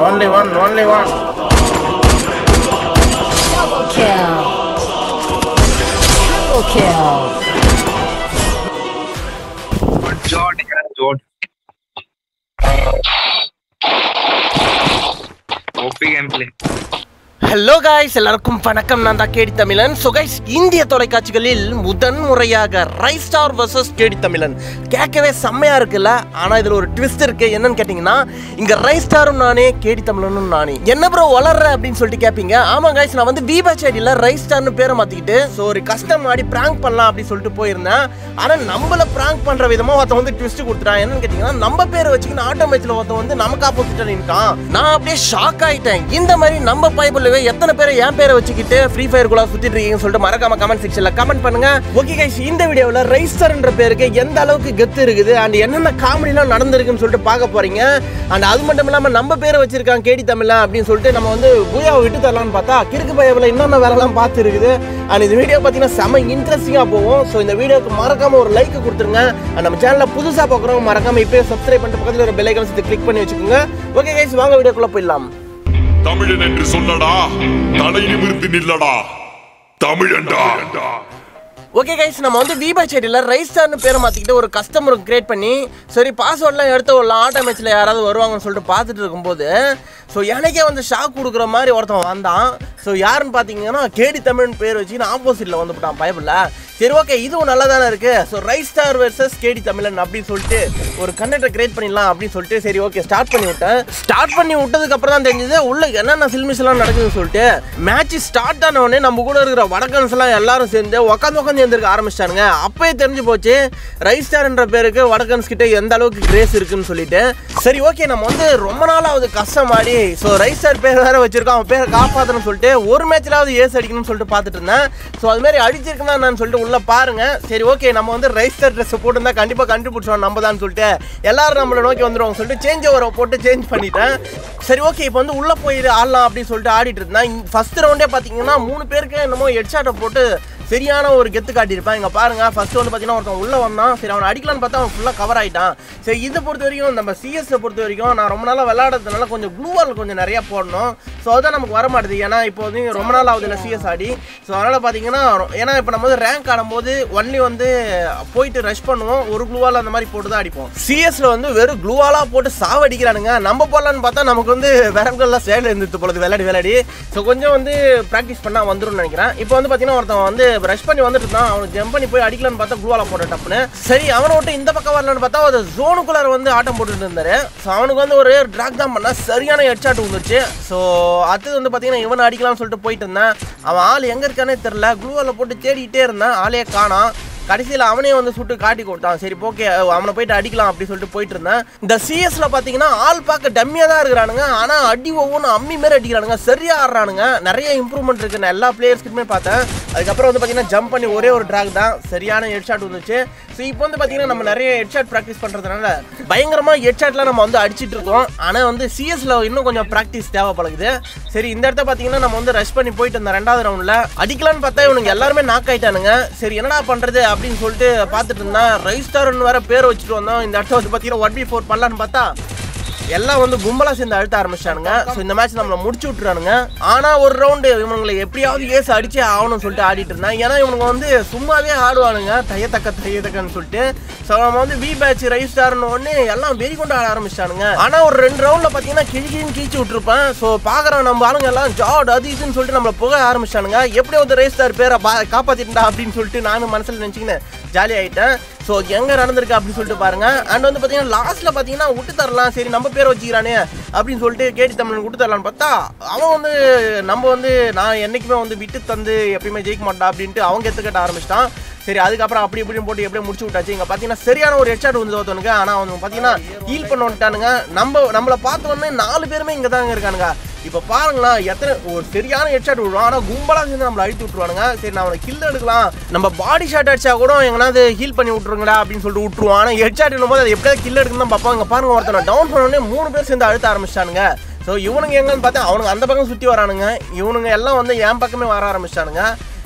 Only one, only one. Double kill. Triple kill. Jod, yeah, Jod. OP gameplay. Hello guys எல்லாருக்கும் வணக்கம் நான் தான் கேடி தமிழன் ஸோ கைஸ் இந்திய தொலைக்காட்சிகளில் முதன் முறையாக ரைஸ் ஸ்டார் வர்சஸ் கேடி தமிழன் கேட்கவே செம்மையா இருக்குல்ல ஆனால் இதில் ஒரு ட்விஸ்ட் இருக்கு என்னன்னு கேட்டிங்கன்னா இங்கே ரைஸ் ஸ்டாரும் நானே கேடி தமிழனும் நானே என்ன ப்ரோ வளர்ற அப்படின்னு சொல்லிட்டு கேட்பீங்க ஆமாம் காய்ஸ் நான் வந்து வீபா செடியில் ரைஸ் ஸ்டார்னு பேரை மாற்றிக்கிட்டு ஸோ ஒரு கஷ்டம் ஆடி ப்ராங்க் பண்ணலாம் அப்படின்னு சொல்லிட்டு போயிருந்தேன் ஆனால் நம்மள ப்ராங்க் பண்ணுற விதமாக ஒருத்தன் வந்து ட்விஸ்ட் கொடுத்துட்டான் என்னன்னு கேட்டிங்கன்னா நம்ம பேரை வச்சுக்கின்னு ஆட்டோ மேட்ச்சில் ஒருத்தன் வந்து நமக்கு ஆப்போசிட்டாக நின்ட்டான் நான் அப்படியே ஷாக் ஆயிட்டேன் இந்த மாதிரி நம்ம பைபிள்லவே எத்தனை பேர் என் பேரை வச்சுக்கிட்டு ஃப்ரீ ஃபயர் குள்ள சுத்திட்டு இருக்கீங்கன்னு சொல்லிட்டு மறக்காம கமெண்ட் செக்ஷன்ல கமெண்ட் பண்ணுங்க ஓகே கைஸ் இந்த வீடியோவில் ரைஸ்டர்ன்ற பேருக்கு எந்த அளவுக்கு கெத்து இருக்குது அண்ட் என்னென்ன காமெடிலாம் நடந்திருக்குன்னு சொல்லிட்டு பார்க்க போறீங்க அண்ட் அது மட்டும் இல்லாம நம்ம பேரை வச்சிருக்காங்க கேடி தமிழா அப்படின்னு சொல்லிட்டு நம்ம வந்து பூயாவை விட்டு தரலாம்னு பார்த்தா கிறுக்கு பயவில் என்னென்ன வேலைலாம் பார்த்து இருக்குது அண்ட் இந்த வீடியோ பார்த்தீங்கன்னா செம இன்ட்ரெஸ்டிங்காக போகும் ஸோ இந்த வீடியோக்கு மறக்காம ஒரு லைக் கொடுத்துருங்க அண்ட் நம்ம சேனலில் புதுசாக பார்க்குறவங்க மறக்காம இப்போயே சப்ஸ்கிரைப் பண்ணிட்டு பக்கத்தில் ஒரு பெல் ஐக்கன் கிளிக் பண்ணி வச்சுக்கோங்க ஓகே கைஸ் வாங்க வீடியோக்குள்ள போயிடலாம் தமிழன் என்று சொல்லடா தலை நிமிர்ந்து நில்லடா தமிழன்டா ஓகே கைஸ் நம்ம வந்து வீபா செடியில் ரைஸ்டார்னு பேரை மாற்றிக்கிட்டு ஒரு கஸ்டமர் கிரியேட் பண்ணி சரி பாஸ்வேர்ட்லாம் எடுத்து விடலாம் ஆட்டோ மேட்ச்சில் யாராவது வருவாங்கன்னு சொல்லிட்டு பார்த்துட்டு இருக்கும்போது ஸோ எனக்கே வந்து ஷாக் கொடுக்குற மாதிரி ஒருத்தன் வந்தான் ஸோ யாருன்னு பார்த்தீங்கன்னா கேடி தமிழ்னு பேர் வச்சு நான் ஆப்போசிட்டில் வந்துவிட்டான் பயபில் சரி ஓகே இதுவும் நல்லா தானே இருக்கு ஸோ ரைஸ் ஸ்டார் வெர்சஸ் கேடி தமிழன் அப்படின்னு சொல்லிட்டு ஒரு கண்டெக்டர் கிரியேட் பண்ணிடலாம் அப்படின்னு சொல்லிட்டு சரி ஓகே ஸ்டார்ட் பண்ணி விட்டேன் ஸ்டார்ட் பண்ணி விட்டதுக்கு அப்புறம் தான் தெரிஞ்சது உள்ள என்னென்ன சில்மிஸ் எல்லாம் நடக்குதுன்னு சொல்லிட்டு மேட்ச் ஸ்டார்ட் ஆன உடனே நம்ம கூட இருக்கிற வடக்கன்ஸ் எல்லாம் எல்லாரும் சேர்ந்து உட்காந்து உட்காந்து எழுந்திருக்க ஆரம்பிச்சிட்டானுங்க அப்பயே தெரிஞ்சு போச்சு ரைஸ் ஸ்டார்ன்ற பேருக்கு வடக்கன்ஸ் கிட்ட எந்த அளவுக்கு கிரேஸ் இருக்குன்னு சொல்லிட்டு சரி ஓகே நம்ம வந்து ரொம்ப நாளாவது கஷ்டமாடி ஸோ ரைஸ் ஸ்டார் பேர் வேற வச்சிருக்கோம் அவன் பேரை காப்பாற்றணும்னு சொல்லிட்டு ஒரு மேட்ச்லாவது ஏஸ் அடிக்கணும்னு சொல்லிட்டு பார்த்துட்டு இருந்தேன் ஸோ அது மாதிரி அடிச்சிருக்கேன் நான் சொல்லிட்டு உள்ள பாருங்க சரி ஓகே நம்ம வந்து ரைஸ் ஸ்டார் ட்ரெஸ் போட்டுருந்தா கண்டிப்பாக கண்டுபிடிச்சோம் நம்ம தான் சொல்லிட்டு எல்லாரும் நம்மளை நோக்கி வந்துருவாங்க சொல்லிட்டு சேஞ்ச் ஓவரை போட்டு சேஞ்ச் பண்ணிட்டேன் சரி ஓகே இப்போ வந்து உள்ள போய் ஆடலாம் அப்படின்னு சொல்லிட்டு ஆடிட்டு இருந்தேன் ஃபர்ஸ்ட் ரவுண்டே பார்த்தீங்கன்னா மூணு பேருக்கு என்னமோ ஹெட்ஷாட்டை போட்டு சரியான ஒரு கெத்து காட்டியிருப்பேன் இங்கே பாருங்க ஃபர்ஸ்ட் வந்து பார்த்தீங்கன்னா ஒருத்தன் உள்ள வந்தான் சரி அவன் அடிக்கலான்னு பார்த்தா அவன் ஃபுல்லாக கவர் ஆயிட்டான் சரி இதை பொறுத்த வரைக்கும் நம்ம சிஎஸ்ஸை பொறுத்த வரைக்கும் நான் ரொம்ப நாளாக விளையாடுறதுனால கொஞ்சம் க்ளூவால் கொஞ்சம் நிறைய போடணும் ஸோ அதுதான் நமக்கு வர மாட்டேது ஏன்னா இப்போ வந்து ரொம்ப நாள் ஆகுது இல்லை சிஎஸ் ஆடி ஸோ அதனால் பார்த்தீங்கன்னா ரொ- ஏன்னா இப்போ நம்ம வந்து ரேங்க் ஆடும்போது ஒன்லி வந்து போயிட்டு ரஷ் பண்ணுவோம் ஒரு க்ளூவால் அந்த மாதிரி போட்டு தான் அடிப்போம் சிஎஸ்ல வந்து வெறும் க்ளூவாலாக போட்டு சாவடிக்கிறானுங்க நம்ம போடலான்னு பார்த்தா நமக்கு வந்து விரங்கள்லாம் சேல இருந்துட்டு பொழுது விளையாடி விளையாடி ஸோ கொஞ்சம் வந்து ப்ராக்டிஸ் பண்ணால் வந்துரும்னு நினைக்கிறேன் இப்போ வந்து பார்த்தீங்கன்னா ஒருத்தன் வந்து ரஷ் பண்ணி வந்துட்டு இருந்தான் அவனுக்கு ஜம்ப் பண்ணி போய் அடிக்கலான்னு பார்த்தா க்ளூவால போட்ட டப்புன்னு சரி அவனை விட்டு இந்த பக்கம் வரலான்னு பார்த்தா ஒரு ஜோனுக்குள்ளார வந்து ஆட்டம் போட்டுட்டு இருந்தாரு ஸோ அவனுக்கு வந்து ஒரு ட்ராக் தான் பண்ணா சரியான ஹெட்ஷாட் வந்துருச்சு ஸோ அடுத்தது வந்து பார்த்தீங்கன்னா இவனை அடிக்கலாம்னு சொல்லிட்டு போயிட்டு இருந்தேன் அவன் ஆள் எங்கே இருக்கானே தெரில க்ளூவால போட்டு தேடிக்கிட்டே இருந்தேன் ஆளே காணாம் கடைசியில் அவனே வந்து சுட்டு காட்டி கொடுத்தான் சரி ஓகே அவனை போயிட்டு அடிக்கலாம் அப்படி சொல்லிட்டு போயிட்டு இருந்தேன் இந்த சிஎஸ்ல பார்த்தீங்கன்னா ஆள் பார்க்க டம்மியாக தான் இருக்கிறானுங்க ஆனால் அடி ஒவ்வொன்றும் அம்மி மாரி அடிக்கிறானுங்க சரியா ஆடுறானுங்க நிறைய இம்ப்ரூவ்மெண்ட் இருக்கு நான் எல்லா பிளேயர்ஸ்க்குமே பார்த்தேன் அதுக்கப்புறம் வந்து பார்த்தீங்கன்னா ஜம்ப் பண்ணி ஒரே ஒரு ட்ராக் தான் சரியான ஹெட்ஷாட் வந்துச்சு ஸோ இப்போ வந்து பார்த்தீங்கன்னா நம்ம நிறைய ஹெட்ஷாட் ப்ராக்டிஸ் பண்ணுறதுனால பயங்கரமாக ஹெட்ஷாட்லாம் நம்ம வந்து அடிச்சிட்டு இருக்கோம் ஆனால் வந்து சிஎஸ்ல இன்னும் கொஞ்சம் ப்ராக்டிஸ் தேவைப்படுது சரி இந்த இடத்த பார்த்தீங்கன்னா நம்ம வந்து ரஷ் பண்ணி போயிட்டு இருந்தோம் ரெண்டாவது ரவுண்டில் அடிக்கலான்னு பார்த்தா இவனுங்க எல்லாருமே நாக் ஆயிட்டானுங்க சரி என்னடா பண்ணுறது அப்படின்னு சொல்லிட்டு பார்த்துட்டு இருந்தேன் ரைஸ் ஸ்டார்னு வேற பேர் வச்சுட்டு வந்தோம் இந்த இடத்த வந்து பார்த்தீங்கன்னா ஒன் பி ஃபோர் பண்ணலான்னு பார்த்தா எல்லாம் வந்து கும்பலாக சேர்ந்து அழுத்த ஆரம்பிச்சிட்டானுங்க ஸோ இந்த மேட்ச் நம்மளை முடிச்சு விட்டுறானுங்க ஆனால் ஒரு ரவுண்டு இவனுங்களை எப்படியாவது ஏசு அடிச்சே ஆகணும்னு சொல்லிட்டு ஆடிட்டு இருந்தேன் ஏன்னா இவனுங்க வந்து சும்மாவே ஆடுவானுங்க தையத்தக்க தையத்தக்கன்னு சொல்லிட்டு ஸோ நம்ம வந்து வி பேட்ச் ரைஸ் ஸ்டார்னு ஒன்று எல்லாம் வெறி கொண்டு ஆட ஆரம்பிச்சிட்டானுங்க ஆனால் ஒரு ரெண்டு ரவுண்டில் பார்த்தீங்கன்னா கிழி கிழின்னு கீச்சு விட்டுருப்பேன் ஸோ பார்க்குறோம் நம்ம ஆளுங்க எல்லாம் ஜாட் அது இதுன்னு சொல்லிட்டு நம்மளை புக ஆரம்பிச்சிட்டானுங்க எப்படி வந்து ரைஸ் ஸ்டார் பேரை பா காப்பாற்றிட்டா அப்படின்னு சொல்லிட்டு நானும் மனசில் நினச்சிக்கினேன் ஜாலி ஆகிட்டேன் ஸோ எங்கே நடந்திருக்கு அப்படின்னு சொல்லிட்டு பாருங்க அண்ட் வந்து பார்த்தீங்கன்னா லாஸ்ட்டில் பார்த்தீங்கன்னா விட்டு தரலாம் சரி நம்ம பேர் வச்சுக்கிறானே அப்படின்னு சொல்லிட்டு கேடி தமிழன் விட்டு தரலான்னு பார்த்தா அவன் வந்து நம்ம வந்து நான் என்னைக்குமே வந்து விட்டு தந்து எப்பயுமே ஜெயிக்க மாட்டான் அப்படின்ட்டு அவங்க எடுத்துக்கிட்ட ஆரம்பிச்சிட்டான் சரி அதுக்கப்புறம் அப்படி இப்படின்னு போட்டு எப்படியும் முடிச்சு விட்டாச்சு இங்கே பார்த்தீங்கன்னா சரியான ஒரு ஹெட்ஷாட் வந்து ஒருத்தவனுக்கு ஆனால் அவனுக்கு பார்த்தீங்கன்னா ஹீல் பண்ண வந்துட்டானுங்க நம்ம நம்மளை பார்த்த உடனே நாலு பேருமே இங்கே தாங்க இருக்கானுங்க இப்போ பாருங்களேன் எத்தனை ஒரு சரியான ஹெட்ஷாட் விடுவான் ஆனால் கும்பலாக சேர்ந்து நம்மளை அழித்து விட்ருவானுங்க சரி நான் அவனை கில் எடுக்கலாம் நம்ம பாடி ஷாட் அடிச்சா கூட எங்கனாவது ஹீல் பண்ணி விட்ருங்கடா அப்படின்னு சொல்லிட்டு விட்ருவான் ஆனால் ஹெட்ஷாட் போது அது எப்படியாவது கில் எடுக்கணும் தான் பார்ப்பாங்க பாருங்க ஒருத்தனை டவுன் பண்ண உடனே மூணு பேர் சேர்ந்து அழுத்த ஆரம்பிச்சிட்டானுங்க ஸோ இவனுங்க எங்கன்னு பார்த்தா அவனுங்க அந்த பக்கம் சுற்றி வரானுங்க இவனுங்க எல்லாம் வந்து என் பக்கமே வர ஆரம்பிச்சிட்டானுங்க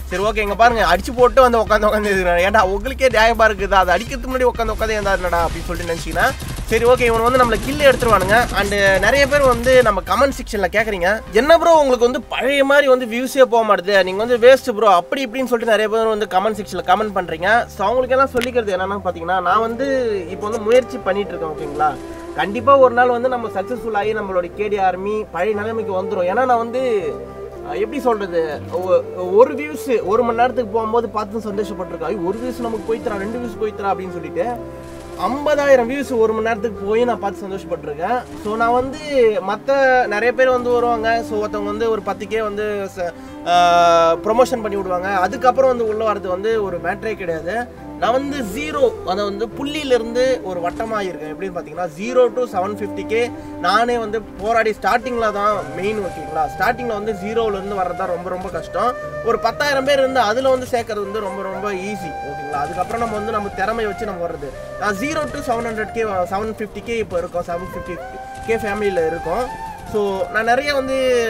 சரி ஓகே இங்க பாருங்க அடிச்சு போட்டு வந்து உட்காந்து உட்காந்து ஏன்டா உங்களுக்கே நியாயமா இருக்குது அது அடிக்கிறதுக்கு முன்னாடி உட்காந்து உட்காந்து ஏன்டா என்னடா அப்படின்னு சொல்லிட்டு நினைச்சீங்கன்னா சரி ஓகே இவன் வந்து நம்மள கில்லு எடுத்துருவானுங்க அண்ட் நிறைய பேர் வந்து நம்ம கமெண்ட் செக்ஷன்ல கேக்குறீங்க என்ன ப்ரோ உங்களுக்கு வந்து பழைய மாதிரி வந்து வியூஸே போக மாட்டுது நீங்க வந்து வேஸ்ட் ப்ரோ அப்படி இப்படின்னு சொல்லிட்டு நிறைய பேர் வந்து கமெண்ட் செக்ஷன்ல கமெண்ட் பண்றீங்க ஸோ அவங்களுக்கு எல்லாம் சொல்லிக்கிறது என்னன்னா பாத்தீங்கன்னா நான் வந்து இப்போ வந்து முயற்சி பண்ணிட்டு இருக்கேன் ஓகேங்களா கண்டிப்பா ஒரு நாள் வந்து நம்ம சக்சஸ்ஃபுல் ஆகி நம்மளோட கேடி ஆர்மி பழைய நிலைமைக்கு வந்துடும் ஏன்னா நான் வந்து அஹ் எப்படி சொல்றது ஒ- ஒரு வியூஸ் ஒரு மணி நேரத்துக்கு போகும்போது பார்த்து சந்தோஷப்பட்டிருக்கேன் ஐயோ, ஒரு வியூஸ் நமக்கு போய்த்தரா ரெண்டு வியூஸ் போய்த்தரா அப்படின்னு சொல்லிட்டு ஐம்பதாயிரம் வியூஸ் ஒரு மணி நேரத்துக்கு போய் நான் பார்த்து சந்தோஷப்பட்டிருக்கேன் ஸோ நான் வந்து மற்ற நிறைய பேர் வந்து வருவாங்க ஸோ ஒருத்தவங்க வந்து ஒரு பத்துக்கே வந்து ப்ரொமோஷன் பண்ணி விடுவாங்க அதுக்கப்புறம் வந்து உள்ள வரது வந்து ஒரு மேட்ரே கிடையாது நான் வந்து ஜீரோ அதை வந்து புள்ளியிலிருந்து ஒரு வட்டமாக இருக்கேன் எப்படின்னு பார்த்தீங்கன்னா ஜீரோ டு செவன் ஃபிஃப்டிக்கே நானே வந்து போராடி ஸ்டார்டிங்கில் தான் மெயின் ஓகேங்களா ஸ்டார்டிங்கில் வந்து ஜீரோலேருந்து வர்றது தான் ரொம்ப ரொம்ப கஷ்டம் ஒரு பத்தாயிரம் பேர் இருந்து அதில் வந்து சேர்க்கறது வந்து ரொம்ப ரொம்ப ஈஸி ஓகேங்களா அதுக்கப்புறம் நம்ம வந்து நம்ம திறமையை வச்சு நம்ம வர்றது நான் zero to seven hundred K seven fifty K இப்போ இருக்கோம் செவன் ஃபிஃப்டி கே ஃபேமிலியில் இருக்கோம் ஸோ நான் நிறைய வந்து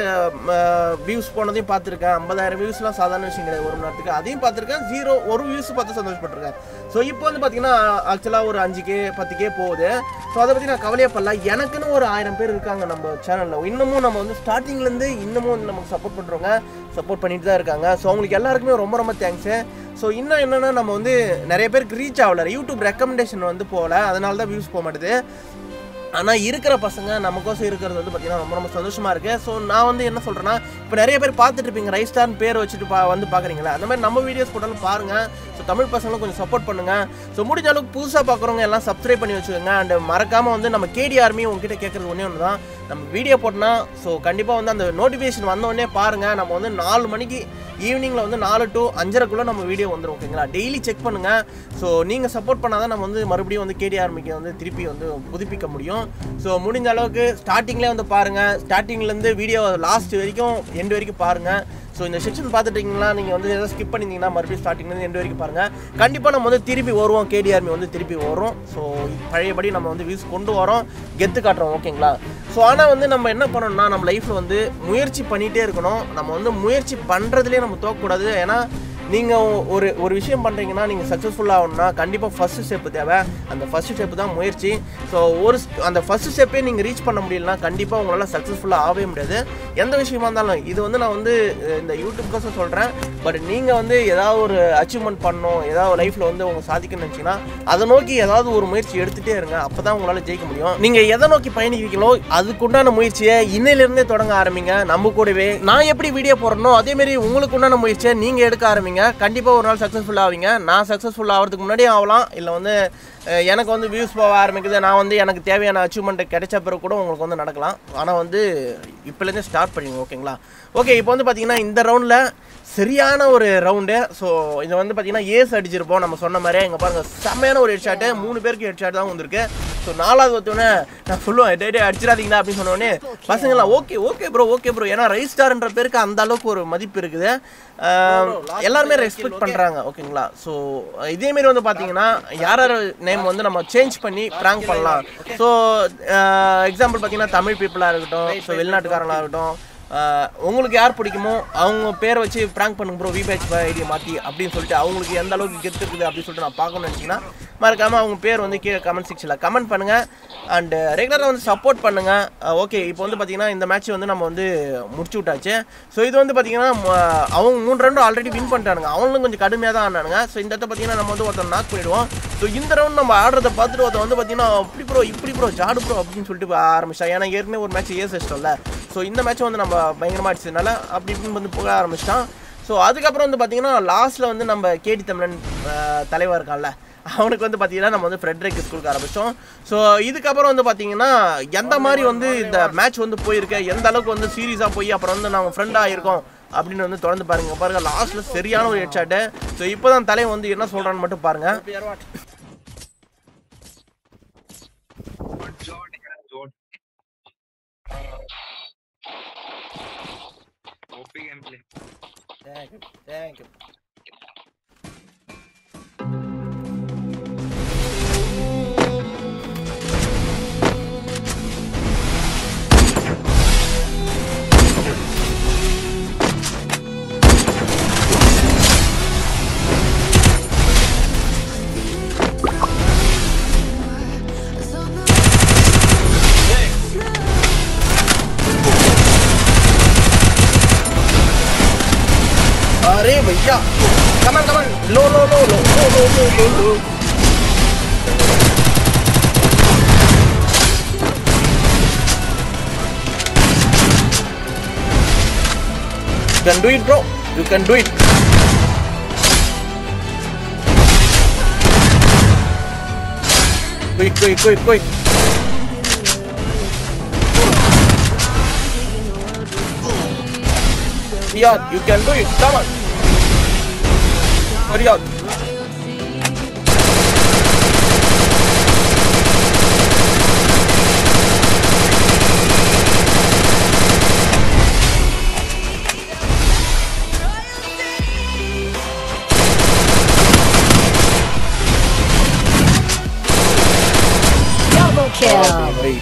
வியூஸ் போனதையும் பார்த்துருக்கேன் ஐம்பதாயிரம் வியூஸ்லாம் சாதாரண விஷயம் கிடையாது ஒரு மணி நேரத்துக்கு அதையும் பார்த்துருக்கேன் ஜீரோ ஒரு வியூஸ் பார்த்து சந்தோஷப்பட்டிருக்கேன் ஸோ இப்போ வந்து பார்த்தீங்கன்னா ஆக்சுவலாக ஒரு அஞ்சு கே பத்து கே போகுது ஸோ அதை பற்றி நான் கவலையே படல எனக்குன்னு ஒரு ஆயிரம் பேர் இருக்காங்க நம்ம சேனலில் இன்னமும் நம்ம வந்து ஸ்டார்டிங்லேருந்து இன்னமும் வந்து நமக்கு சப்போர்ட் பண்ணுறவங்க சப்போர்ட் பண்ணிட்டு தான் இருக்காங்க ஸோ அவங்களுக்கு எல்லாருக்குமே ரொம்ப ரொம்ப தேங்க்ஸு ஸோ இன்னும் என்னென்னா நம்ம வந்து நிறைய பேருக்கு ரீச் ஆகல யூடியூப் ரெக்கமெண்டேஷன் வந்து போகல அதனால தான் வியூஸ் போக மாட்டுது ஆனால் இருக்கிற பசங்க நமக்கோசம் இருக்கிறது வந்து பார்த்தீங்கன்னா ரொம்ப ரொம்ப சந்தோஷமாக இருக்குது ஸோ நான் வந்து என்ன சொல்கிறேன்னா இப்போ நிறைய பேர் பார்த்துட்டு இருப்பீங்க ரைஸ் ஸ்டார்னு பேர் வச்சுட்டு பா வந்து பார்க்குறீங்களா அந்த மாதிரி நம்ம வீடியோஸ் போட்டாலும் பாருங்கள் ஸோ தமிழ் பசங்களும் கொஞ்சம் சப்போர்ட் பண்ணுங்கள் ஸோ முடிஞ்ச அளவுக்கு புதுசாக பார்க்குறவங்க எல்லாம் சப்ஸ்கிரைப் பண்ணி வச்சுக்கோங்க அண்ட் மறக்காமல் வந்து நம்ம கேடி ஆர்மி உங்ககிட்ட கேட்குறது ஒன்றே ஒன்று தான் நம்ம வீடியோ போட்டோன்னா ஸோ கண்டிப்பாக வந்து அந்த நோட்டிஃபிகேஷன் வந்தோடனே பாருங்கள் நம்ம வந்து நாலு மணிக்கு ஈவினிங்கில் வந்து நாலு டு அஞ்சரைக்குள்ளே நம்ம வீடியோ வந்துடும் ஓகேங்களா டெய்லி செக் பண்ணுங்கள் ஸோ நீங்கள் சப்போர்ட் பண்ணால் தான் நம்ம வந்து மறுபடியும் வந்து கேடி ஆர்மிக்கு வந்து திருப்பி வந்து புதுப்பிக்க முடியும் ஸோ முடிஞ்ச அளவுக்கு ஸ்டார்டிங்லேயே வந்து பாருங்கள் ஸ்டார்டிங்லேருந்து வீடியோ லாஸ்ட் வரைக்கும் எண்டு வரைக்கும் பாருங்கள் ஸோ இந்த செக்ஷன் பார்த்துட்டீங்களா நீங்கள் வந்து எதாவது ஸ்கிப் பண்ணியிருந்தீங்கன்னா மறுபடியும் ஸ்டார்டிங்லேருந்து எண்டு வரைக்கும் பாருங்கள் கண்டிப்பாக நம்ம வந்து திருப்பி வருவோம் கேடி ஆர்மி வந்து திருப்பி வரும் ஸோ பழையபடி நம்ம வந்து வியூஸ் கொண்டு வரோம் கெத்து காட்டுறோம் ஓகேங்களா ஸோ ஆனால் வந்து நம்ம என்ன பண்ணணும்னா நம்ம லைஃப்பில் வந்து முயற்சி பண்ணிகிட்டே இருக்கணும் நம்ம வந்து முயற்சி பண்ணுறதுலேயே நம்ம தோக்கக்கூடாது ஏன்னா நீங்கள் ஒரு ஒரு விஷயம் பண்ணுறீங்கன்னா நீங்கள் சக்ஸஸ்ஃபுல் ஆகணும்னா கண்டிப்பாக ஃபஸ்ட்டு ஸ்டெப்பு தேவை அந்த ஃபஸ்ட்டு ஸ்டெப்பு தான் முயற்சி ஸோ ஒரு st- அந்த ஃபஸ்ட்டு ஸ்டெப்பே நீங்கள் ரீச் பண்ண முடியலனா கண்டிப்பாக உங்களால் சக்ஸஸ்ஃபுல்லாக ஆகவே முடியாது எந்த விஷயமா இருந்தாலும் இது வந்து நான் வந்து அஹ், இந்த யூடியூப்கோசம் சொல்கிறேன் பட் நீங்கள் வந்து ஏதாவது ஒரு அச்சீவ்மெண்ட் பண்ணணும் ஏதாவது லைஃப்பில் வந்து உங்க சாதிக்கணும்னு நினச்சிங்கன்னா அதை நோக்கி ஏதாவது ஒரு முயற்சி எடுத்துகிட்டே இருங்க அப்போ தான் உங்களால் ஜெயிக்க முடியும் நீங்கள் எதை நோக்கி பயணிக்கிறீங்களோ அதுக்குண்டான முயற்சியை இன்னையிலிருந்தே தொடங்க ஆரம்பிங்க நம்ம கூடவே நான் எப்படி வீடியோ போடுறனோ அதேமாரி உங்களுக்கு உண்டான முயற்சியை நீங்கள் எடுக்க ஆரம்பிங்க கண்டிப்பாக ஒரு நாள் சக்ஸஸ்ஃபுல் ஆவீங்க நான் சக்ஸஸ்ஃபுல் ஆகிறதுக்கு முன்னாடியே ஆகலாம் இல்லை வந்து அஹ், எனக்கு வந்து வியூஸ் போக ஆரம்பிக்குது நான் வந்து எனக்கு தேவையான அச்சீவ்மெண்ட் கிடைச்ச பிறகு கூட உங்களுக்கு வந்து நடக்கலாம் ஆனால் வந்து இப்போலேருந்து ஸ்டார்ட் பண்ணிங்க ஓகேங்களா ஓகே இப்போ வந்து பார்த்தீங்கன்னா இந்த ரவுண்டில் சரியான ஒரு ரவுண்டு ஸோ இது வந்து பார்த்தீங்கன்னா ஏஸ் அடிச்சிருப்போம் நம்ம சொன்ன மாதிரியே இங்கே பாருங்கள் செம்மையான ஒரு ஹெட் ஷாட்டு மூணு பேருக்கு ஹெட் ஷாட் தான் வந்திருக்கு ஸோ நாலாவது ஒருத்தவொடனே நான் சொல்லுவேன் டே டே அடிச்சிடாதீங்களா அப்படின்னு சொன்னோடனே பசங்களாம் okay okay bro okay bro ஏன்னா ரைஸ் ஸ்டார்ன்ற பேருக்கு அந்த அளவுக்கு ஒரு மதிப்பு இருக்குது ஆஹ், எல்லாருமே ரெஸ்பெக்ட் பண்ணுறாங்க ஓகேங்களா ஸோ இதேமாரி வந்து பார்த்தீங்கன்னா யார் யார் நேம் வந்து நம்ம சேஞ்ச் பண்ணி ப்ராங்க் பண்ணலாம் ஸோ எக்ஸாம்பிள் பார்த்தீங்கன்னா தமிழ் பீப்புளாக இருக்கட்டும் ஸோ வெளிநாட்டுக்காரங்களாக இருக்கட்டும் ஆஹ் உங்களுக்கு யார் பிடிக்குமோ அவங்க பேரை வச்சு ப்ராங்க் பண்ணுங்க ப்ரோ விபேச் ஐடியை மாற்றி அப்படின்னு சொல்லிட்டு அவங்களுக்கு எந்த அளவுக்கு கெத்து இருக்குது அப்படின்னு சொல்லிட்டு நான் பார்க்கணும்னு நினச்சிங்கன்னா மறக்காமல் அவங்க பேர் வந்து கீழே கமெண்ட் செக்ஷனில் கமெண்ட் பண்ணுங்கள் அண்டு ரெகுலராக வந்து சப்போர்ட் பண்ணுங்கள் ஓகே இப்போ வந்து பார்த்தீங்கன்னா இந்த மேட்ச் வந்து நம்ம வந்து முடிச்சு விட்டாச்சு ஸோ இது வந்து பார்த்தீங்கன்னா ம- அவங்க மூணு ரெண்டும் ஆல்ரெடி வின் பண்ணிட்டானுங்க அவங்களும் கொஞ்சம் கடுமையாக தான் ஆனானுங்க ஸோ இந்த இடத்த பார்த்தீங்கன்னா நம்ம வந்து ஒருத்தன் நாக் பண்ணிடுவோம் ஸோ இந்த ரவுண்ட் நம்ம ஆடுறத பார்த்துட்டு ஒருத்தன் வந்து பார்த்தீங்கன்னா இப்படி ப்ரோ இப்படி ப்ரோ ஜாடு ப்ரோ அப்படின்னு சொல்லிட்டு ஆரம்பிச்சா ஏன்னா ஏற்கனவே ஒரு மேட்ச் ஏஸ் வச்சிட்டோம்ல ஸோ இந்த மேட்ச் வந்து நம்ம பயங்கரமாக அடிச்சதுனால அப்படி இப்படின்னு வந்து போக ஆரம்பிச்சிட்டான் ஸோ அதுக்கப்புறம் வந்து பார்த்தீங்கன்னா லாஸ்ட்டில் வந்து நம்ம கேடி தமிழன் அஹ், தலைவர் இருக்கான்ல அவனுக்கு வந்து பார்த்தீங்கன்னா நம்ம வந்து ஃப்ரெட்ரிக் ஸ்கூலுக்கு ஆரம்பித்தோம் ஸோ இதுக்கப்புறம் வந்து பார்த்தீங்கன்னா எந்த மாதிரி வந்து இந்த மேட்ச் வந்து போயிருக்கு எந்த அளவுக்கு வந்து சீரியஸாக போய் அப்புறம் வந்து நாங்கள் ஃப்ரெண்டாக இருக்கோம் அப்படின்னு வந்து தொடர்ந்து பாருங்க பாருங்க லாஸ்ட்ல சரியான ஒரு ஹெட்ஷாட்டு ஸோ இப்போதான் தலைவன் வந்து என்ன சொல்றான்னு மட்டும் பாருங்க Jordan, Jordan. OP gameplay. भैया कमन कमन लो लो लो लो लो लो लो लो लो You can do it, bro. You can do it. Quick, quick, quick, quick. Riyadh, you can do it. Come on. Riyadh. Double kill. Wait.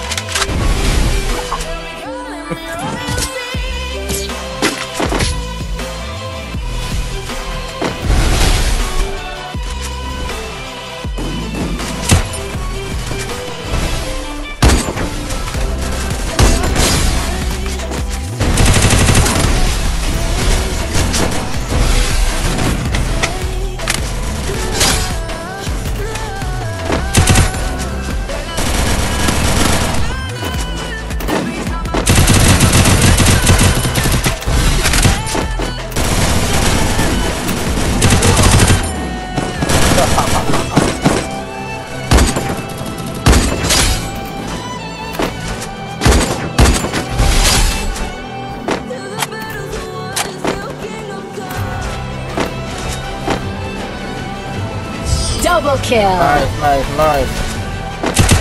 Double kill. Nice, nice, nice.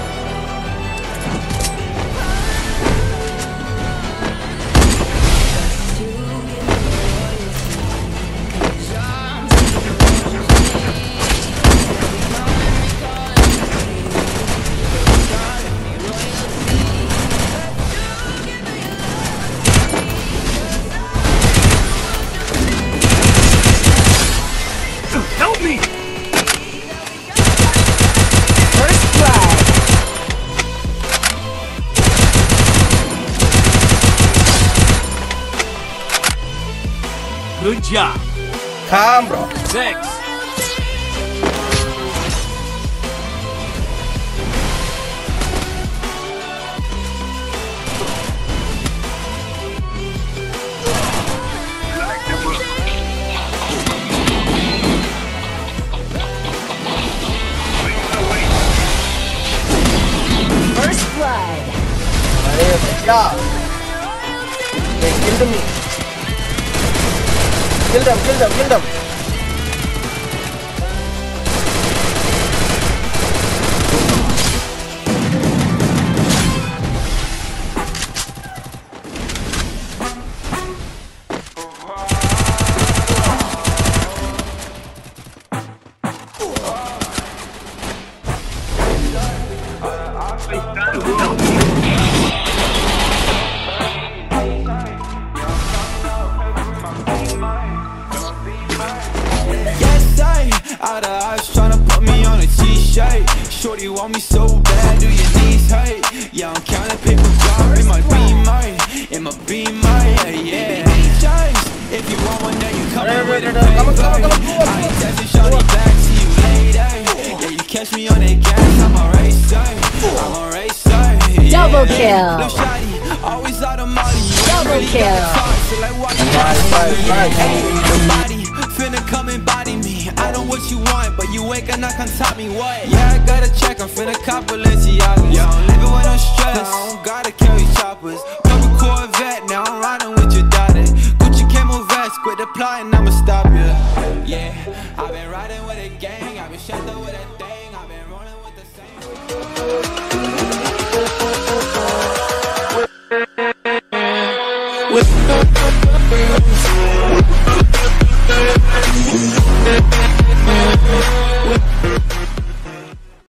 Help me! First blood. Good job. Calm, bro. Six. First blood. Hey, भैया. They killed me. Kill them, kill them, kill them. Yes, I out of eyes tryna put me on a t-shirt. Shorty want me so bad, do your knees hurt? Yeah, I'm counting paper drop in my beamer, in my beamer, yeah, yeah. Choice. If you want one, then you come in with a paper. Come on, come on, come on, come on. I ain't texting shorty back, see you later. Yeah, you catch me on that gas, I'm a racer, I'm a racer. Yeah. Double kill. Lil' shawty, always out of money. You ain't Double really kill. gotta talk, so like, watch me Nice, nice, nice. your body finna come and body me. I know what you want, but you ain't gonna come top me. What? Yeah, I gotta check. I'm finna cop Balenciaga. Yeah, I'm living with no stress. I don't gotta carry choppers.